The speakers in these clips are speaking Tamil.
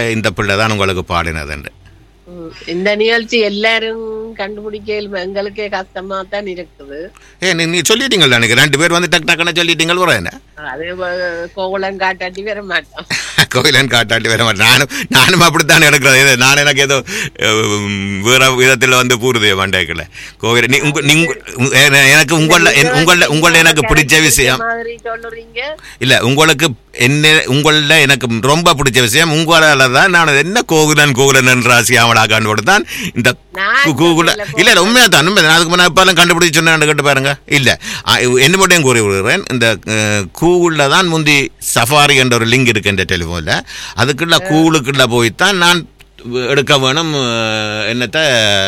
இந்த பிள்ளை தான் உங்களுக்கு பாடினதுண்டு ம். இந்த நிகழ்ச்சி எல்லாரும் கண்டுபிடிக்க எங்களுக்கே கஷ்டமா தான் இருக்குது ஏ நீ நீ சொல்லிட்டீங்களா எனக்கு ரெண்டு பேர் வந்து டக்கு டக்குன்னு சொல்லிட்டீங்கள் வர என்ன அதே கோவலம் காட்டாட்டி வர மாட்டோம் கோயிலன் காட்டாட்டி வர மாட்டேன் நானும் நானும் அப்படித்தான் எடுக்கிறது இது நான் எனக்கு ஏதோ உம், வேற விதத்தில் வந்து பூருது மண்டைக்குள்ள கோவில் நீ உங்க நீங்க உங்க- எ- எனக்கு உங்கள என்- உங்கள உங்கள எனக்கு பிடிச்ச விஷயம் மாதிரி சொல்லுறீங்க இல்ல உங்களுக்கு என்ன உங்கள எனக்கு ரொம்ப பிடிச்ச விஷயம் உங்களால தான் நான் என்ன கோகுலன் கோகுலன் ராசியாமலாக்கான்னு தான் இந்த நான் கு- கூகுள சொல்லல, இல்ல இல்ல உண்மையா தான் உண்மை அதுக்கு முன்னாடி இப்பெல்லாம் கண்டுபிடிச்சு சொன்னேன் கேட்டு பாருங்க இல்ல ஆ, என்ன மட்டும் கூறி விடுகிறேன் இந்த கூகுள்ல தான் முந்தி சஃபாரி என்ற ஒரு லிங்க் இருக்கு இந்த டெலிஃபோன்ல அதுக்குள்ள கூகுளுக்குள்ள போய் தான் நான் எடுக்க வேணும் அஹ், என்னத்தை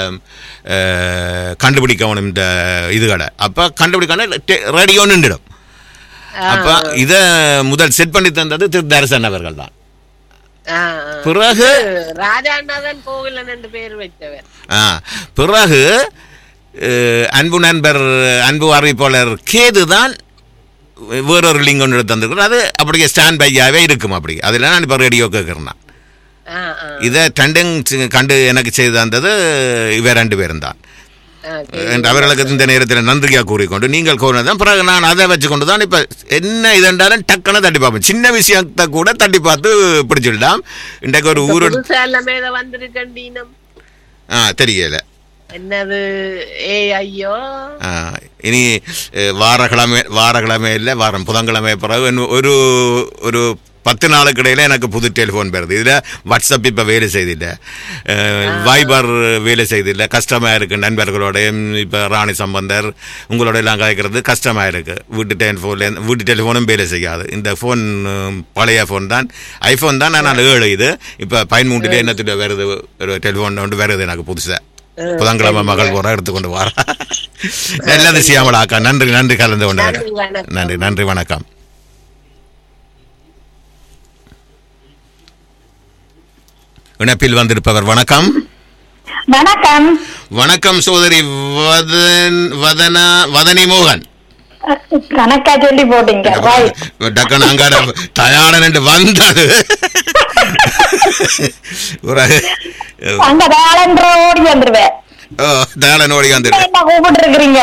அஹ், கண்டுபிடிக்க வேணும் இந்த இதுகளை அப்ப கண்டுபிடிக்கணும் ரேடியோ நின்றுடும் அப்ப இத முதல் செட் பண்ணி தந்தது திரு தரிசன் அவர்கள் தான் ஆ, ஆ. பிறகு ராஜாண்ணாதான் கோவிலன் ரெண்டு பேர் வச்சவர் ஆ, பிறகு அஹ், அன்பு நண்பர் அன்பு அறிவிப்பாளர் கேது தான் வேறொரு லிங்க் ஒன்று எடுத்து தந்திருக்கிறோம் அது அப்படியே ஸ்டாண்ட் பையாவே இருக்கும் அப்படி அதில் நான் இப்போ ரேடியோ கேட்குறேன் நான் ஆ, ஆ. இதை டண்டிங் கண்டு எனக்கு செய்து தந்தது இவ ரெண்டு பேரும் தான் ஆ, என்று அவர்களுக்கு இந்த நேரத்தில் நன்றியாக கூறிக்கொண்டு நீங்கள் கூறினதான் பிறகு நான் அதை வச்சுக்கொண்டு தான் இப்போ என்ன இதென்றாலும் டக்குன்னு தட்டி பார்ப்பேன் சின்ன விஷயத்தை கூட தட்டி பார்த்து பிடிச்சிடலாம் இன்றைக்கு ஒரு ஊர் புதுசா எல்லாமே இதை வந்திருக்கண்டீனம் ஆ தெரியல என்னது ஏ ஐயோ ஆ, இனி அஹ், வாரக்கிழமை வாரக்கிழமை இல்லை வாரம் புதன்கிழமை பிறகு இன்னும் ஒரு ஒரு பத்து நாளுக்கு இடையில எனக்கு புது டெலிஃபோன் வருது இதில் வாட்ஸ்அப் இப்போ வேலை செய்தில்லை வைபர் வேலை செய்தில்லை கஷ்டமாக இருக்குது நண்பர்களோடையும் இப்போ ராணி சம்பந்தர் உங்களோட எல்லாம் கலைக்கிறது கஷ்டமாக இருக்குது வீட்டு டெலிஃபோன்ல வீட்டு டெலிஃபோனும் வேலை செய்யாது இந்த ஃபோன் பழைய ஃபோன் தான் ஐஃபோன் தான் நான் ஏழு இது இப்போ பதிமூன்றுல என்னத்துடைய வருது ஒரு டெலிஃபோன் ஒன்று வருது எனக்கு புதுசாக புதன்கிழமை மகள் போற எடுத்துக்கொண்டு வர நல்லது சியாமலாக்கா நன்றி நன்றி கலந்து கொண்டு நன்றி, வணக்கம். நன்றி நன்றி வணக்கம் இணைப்பில் வந்திருப்பவர் வணக்கம் வணக்கம் வணக்கம் சோதரி வதன் வதனா வதனி மோகன் கணக்கா சொல்லி போட்டீங்க ரைட் டக்குனு அங்காட தயாரன் என்று வந்தது பிறகு, அங்க வேலைன்ற ஓடி வந்துருவேன் ஓ தயாரன் ஓடி வந்துட்டு என்ன கூப்பிட்டு இருக்கிறீங்க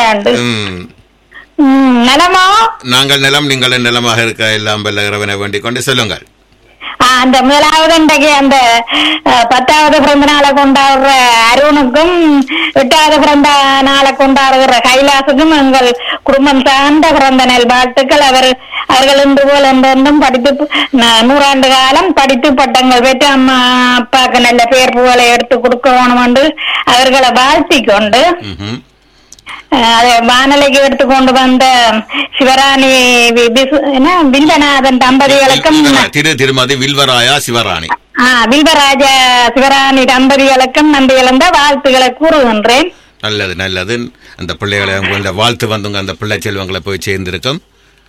ம் நிலமா நாங்கள் நிலம் நீங்கள் நிலமாக இருக்க எல்லாம் வல்ல இறைவனை வேண்டிக் கொண்டு சொல்லுங்கள் ஆ, அந்த முதலாவது இன்றைக்கு அந்த அஹ், பத்தாவது பிறந்த நாளை கொண்டாடுற அருணுக்கும் எட்டாவது பிறந்த நாளை கொண்டாடுகிற கைலாசுக்கும் எங்கள் குடும்பம் சார்ந்த பிறந்த நல் வாழ்த்துக்கள் அவர் அவர்கள் இன்று போல் என்றென்றும் படித்து பு- ந- நூறாண்டு காலம் படித்து பட்டங்கள் பெற்று அம்மா அப்பாவுக்கு நல்ல பேர் புகழை எடுத்து கொடுக்க வேணும் என்று அவர்களை வாழ்த்திக் கொண்டு ம்ஹும். அஹ் அதை வானொலிக்கு எடுத்துக்கொண்டு வந்த சிவராணி வி- விசு- என்ன விந்தநாதன் தம்பதிகளுக்கும் திரு திருமதி வில்வராயா சிவராணி ஆ, வில்வராஜ சிவராணி தம்பதிகளுக்கும் நன்றி இழந்த வாழ்த்துக்களை கூறுகின்றேன் நல்லது நல்லது அந்த பிள்ளைகளை உங்களோட வாழ்த்து வந்துங்க அந்த பிள்ளை செல்வங்களை போய் சேர்ந்திருக்கும்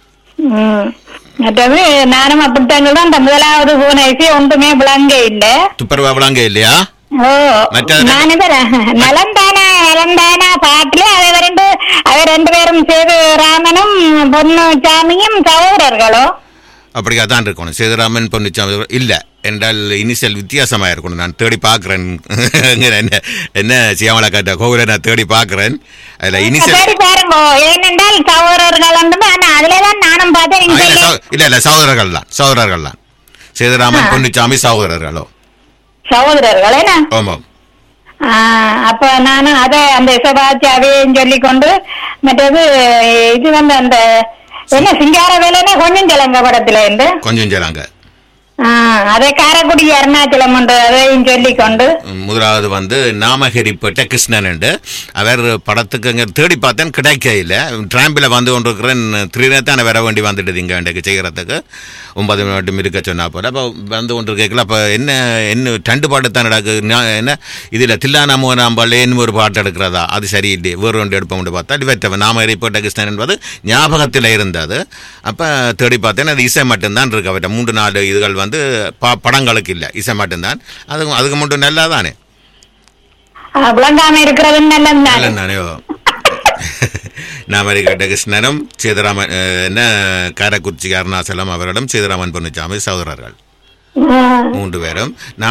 ம். மற்றது நானும் அப்படித்தான் சொல்றேன் அந்த முதலாவது பூனை ஒன்றுமே விளங்க இல்லை துப்பரவா விளாங்க இல்லையா ஓ மற்றது- நான் இத நலந்தானா நலந்தானா பாட்டுல அவர் ரெண்டு அவர் ரெண்டு பேரும் சேது ராமனும் பொண்ணு சாமியும் சகோதரர்களோ அப்படியா தான் இருக்கணும் சேதுராமன் பொன்னிச்சாமி இல்ல என்றால் இனிஷியல் வித்தியாசமா இருக்கணும் நான் தேடி பார்க்கிறேன் என்ன என்ன சியாமலா காட்ட கோவில நான் தேடி பார்க்கிறேன் அதுல இனிஷியல் சரி பாருங்க ஏனென்றால் சகோதரர்கள் வந்து ஆனா அதுலதான் நானும் பார்த்தேன் இல்ல நீங்க சகோ- இல்ல இல்ல சகோதரர்கள் தான் சகோதரர்கள் தான் சேதுராமன் பொன்னிச்சாமி சகோதரர்களோ சகோதரர்கள் என்ன ஆமாம் ஆ, அப்ப நானும் அத அந்த இசபாச்சி அவையும் சொல்லிக் கொண்டு மற்றது இது வந்து அந்த என்ன சிங்கார வேலைன்னா கொஞ்சம் கிழங்க படத்துல இருந்து கொஞ்சம் சொல்லாங்க ஆ, அதை காரைக்குடி அருணாச்சலம் என்று அதையும் சொல்லிக் கொண்டு முதலாவது வந்து நாமகரிப்பட்ட கிருஷ்ணன் உண்டு அவர் படத்துக்கு அங்கே தேடி பார்த்தேன் கிடைக்க இல்லை டிராம்பில் வந்து கொண்டிருக்கிறேன் திடீர்னு வர வேண்டி வந்துட்டு இங்கே இன்றைக்கு செய்கிறதுக்கு ஒன்பது மட்டும் இருக்க சொன்னா போல அப்போ வந்து கொண்டு கேட்கல அப்போ என்ன என்ன ரெண்டு பாட்டு தான் நடக்கு ஞா- என்ன இதில் தில்லானா மோனாம்பாளேன்னு ஒரு பாட்டு எடுக்கிறதா அது சரியில்லை வேறு ஒன்று எடுப்போம்னு பார்த்தா இவற்றை நாமகரிப்பட்ட கிருஷ்ணன் என்பது ஞாபகத்தில் இருந்தது அப்போ தேடி பார்த்தேன் அது இசை மட்டும்தான் இருக்கு அவர்கிட்ட மூன்று நாலு இதுகள் வந்து ப படங்களுக்கு இல்லை இசை மட்டும்தான் அதுக்கு அதுக்கு மட்டும் நல்லா தானே ஆ, விளங்காம இருக்கிறது நல்லது நல்ல நானே நாமரிகட்ட கிருஷ்ணனும் சேதுராமன் அஹ், என்ன காரக்குறிச்சி அருணாசலம் அவர்களும் சேதுராமன் பொன்னுச்சாமி சகோதரர்கள் மூன்று பேரும் நான்